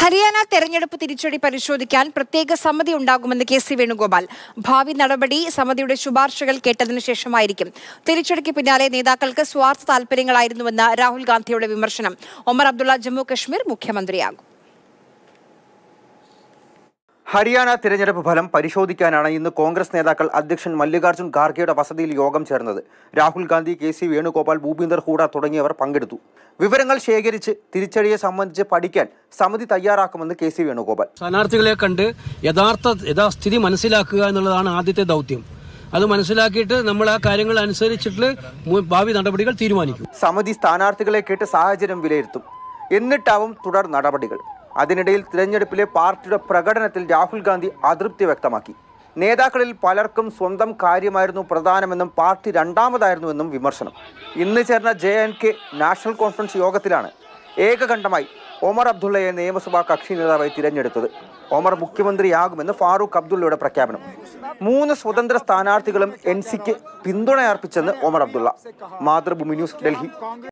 ഹരിയാന തെരഞ്ഞെടുപ്പ് തിരിച്ചടി പരിശോധിക്കാൻ പ്രത്യേക സമിതി ഉണ്ടാകുമെന്ന് കെ സി വേണുഗോപാൽ ഭാവി നടപടി സമിതിയുടെ ശുപാർശകൾ കേട്ടതിനു ശേഷമായിരിക്കും തിരിച്ചടിക്ക് പിന്നാലെ നേതാക്കൾക്ക് സ്വാർത്ഥ താൽപര്യങ്ങളായിരുന്നുവെന്ന് രാഹുൽ ഗാന്ധിയുടെ വിമർശനം ഒമർ അബ്ദുള്ള ജമ്മു കശ്മീർ മുഖ്യമന്ത്രിയാകും ഹരിയാന തിരഞ്ഞെടുപ്പ് ഫലം പരിശോധിക്കാനാണ് ഇന്ന് കോൺഗ്രസ് നേതാക്കൾ അധ്യക്ഷൻ മല്ലികാർജ്ജുൻ ഖാർഗെയുടെ വസതിയിൽ യോഗം ചേർന്നത് രാഹുൽ ഗാന്ധി കെ സി വേണുഗോപാൽ ഭൂപീന്ദർ ഹൂഡ തുടങ്ങിയവർ പങ്കെടുത്തു വിവരങ്ങൾ ശേഖരിച്ച് തിരിച്ചടിയെ സംബന്ധിച്ച് പഠിക്കാൻ സമിതി തയ്യാറാക്കുമെന്ന് കെ സി വേണുഗോപാൽ സ്ഥാനാർത്ഥികളെ കണ്ട് യഥാർത്ഥ യഥാസ്ഥിതി മനസ്സിലാക്കുക എന്നുള്ളതാണ് ആദ്യത്തെ ദൗത്യം അത് മനസ്സിലാക്കിയിട്ട് നമ്മൾ ആ കാര്യങ്ങൾ അനുസരിച്ചിട്ട് മു- ഭാവി നടപടികൾ തീരുമാനിക്കും സമിതി സ്ഥാനാർത്ഥികളെ കേട്ട് സാഹചര്യം വിലയിരുത്തും എന്നിട്ടാവും തുടർ നടപടികൾ അതിനിടയിൽ തിരഞ്ഞെടുപ്പിലെ പാർട്ടിയുടെ പ്രകടനത്തിൽ രാഹുൽ ഗാന്ധി അതൃപ്തി വ്യക്തമാക്കി നേതാക്കളിൽ പലർക്കും സ്വന്തം കാര്യമായിരുന്നു പ്രധാനമെന്നും പാർട്ടി രണ്ടാമതായിരുന്നുവെന്നും വിമർശനം ഇന്ന് ചേർന്ന J N K national conference യോഗത്തിലാണ് ഏകകണ്ഠമായി ഒമർ അബ്ദുള്ളയെ നിയമസഭാ കക്ഷി നേതാവായി തിരഞ്ഞെടുത്തത് ഒമർ മുഖ്യമന്ത്രിയാകുമെന്ന് ഫാറൂഖ് അബ്ദുള്ളയുടെ പ്രഖ്യാപനം മൂന്ന് സ്വതന്ത്ര സ്ഥാനാർത്ഥികളും എൻ സിക്ക് പിന്തുണയർപ്പിച്ചെന്ന് ഒമർ അബ്ദുള്ള മാതൃഭൂമി ന്യൂസ് ഡൽഹി